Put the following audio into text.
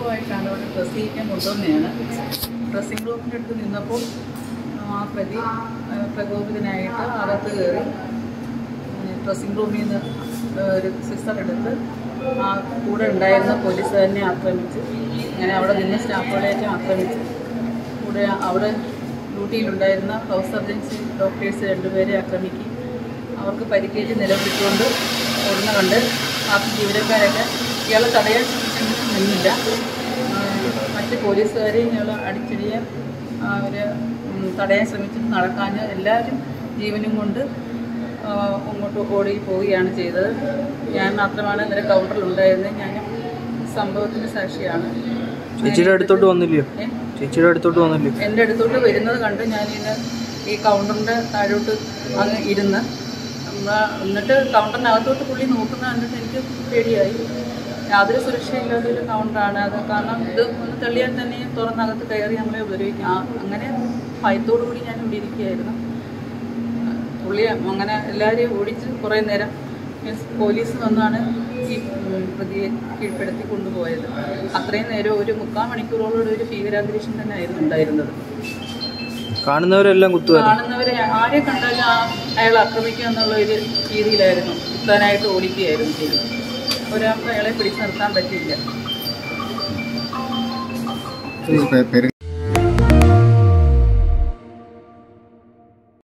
സംഭവമായിട്ടാണ് അവിടെ ഡ്രസ്സ് ചെയ്യിക്കാൻ കൊണ്ടുവന്നതാണ് ഡ്രസ്സിംഗ് റൂമിൻ്റെ അടുത്ത് നിന്നപ്പോൾ ആ പ്രതി ആ, പ്രകോപിതനായിട്ട് അകത്ത് കയറി ഡ്രസ്സിംഗ് റൂമിൽ നിന്ന് ഒരു സിസ്റ്റർ എടുത്ത് ആ കൂടെ ഉണ്ടായിരുന്ന പോലീസുകാരനെ ആക്രമിച്ച് അങ്ങനെ അവിടെ നിന്ന് സ്റ്റാഫുകളെയൊക്കെ ആക്രമിച്ച് കൂടെ അവിടെ ഡ്യൂട്ടിയിലുണ്ടായിരുന്ന ഹൗസ് സർജൻസി ഡോക്ടേഴ്സ് രണ്ടുപേരെ ആക്രമിക്കും അവർക്ക് പരിക്കേറ്റ് നിലവിട്ടുകൊണ്ട് ഓടുന്ന കണ്ട് ബാക്കി ജീവനക്കാരൊക്കെ ഇയാളെ തടയാൻ ശ്രമിച്ചെങ്കിലും നിന്നില്ല ആ, മറ്റ് പോലീസുകാരെയും ഇയാൾ അടിച്ചിടിയാൻ അവർ തടയാൻ ശ്രമിച്ചിട്ട് നടക്കാൻ എല്ലാവരും ജീവനും കൊണ്ട് ആ, അങ്ങോട്ട് ഓടി പോവുകയാണ് ചെയ്തത് ഞാൻ മാത്രമാണ് ഇന്നലെ കൗണ്ടറിലുണ്ടായിരുന്നത് ഞാൻ സംഭവത്തിന് സാക്ഷിയാണ് ചേച്ചിയുടെ അടുത്തോട്ട് വന്നില്ലയോ ഏ? ചേച്ചിയുടെ അടുത്തോട്ട് വന്നില്ലയോ എൻ്റെ അടുത്തോട്ട് വരുന്നത് കണ്ട് ഞാനിങ്ങനെ ഈ കൗണ്ടറിൻ്റെ താഴോട്ട് അങ്ങ് ഇരുന്ന് നമ്മ- എന്നിട്ട് കൗണ്ടറിനകത്തോട്ട് പുള്ളി നോക്കുന്ന കണ്ടിട്ട് എനിക്ക് പേടിയായി യാതൊരു സുരക്ഷയില്ലാത്തൊരു കൗണ്ടറാണ് അത് കാരണം ഇത് ഒന്ന് തെളിയാൻ തന്നെ തുറന്നകത്ത് കയറി നമ്മളെ ഉപദ്രവിക്കും ആ അങ്ങനെ ഭയത്തോടു കൂടി ഞാൻ ഇവിടെ ഇരിക്കുകയായിരുന്നു പുള്ളി അങ്ങനെ എല്ലാവരെയും ഓടിച്ച് കുറേ നേരം മീൻസ് പോലീസ് വന്നാണ് ഈ ഉം, പ്രതിയെ കീഴ്പ്പെടുത്തി കൊണ്ടുപോയത് അത്രയും നേരം ഒരു മുക്കാൽ മണിക്കൂറോളം ഒരു ഭീകരാന്തരീക്ഷം തന്നെ ആയിരുന്നു ഉണ്ടായിരുന്നത് കാണുന്നവരെല്ലാം കുത്തുകാരാ കാണുന്നവരെ ആരെ കണ്ടാലും ആ അയാൾ ആക്രമിക്കുക എന്നുള്ള ഒരു രീതിയിലായിരുന്നു കുത്താനായിട്ട് ഓടിക്കുകയായിരുന്നു ചെയ്തത് ഒരാൾക്ക് അയാളെ പിടിച്ചു നിർത്താൻ പറ്റിയില്ല പേര്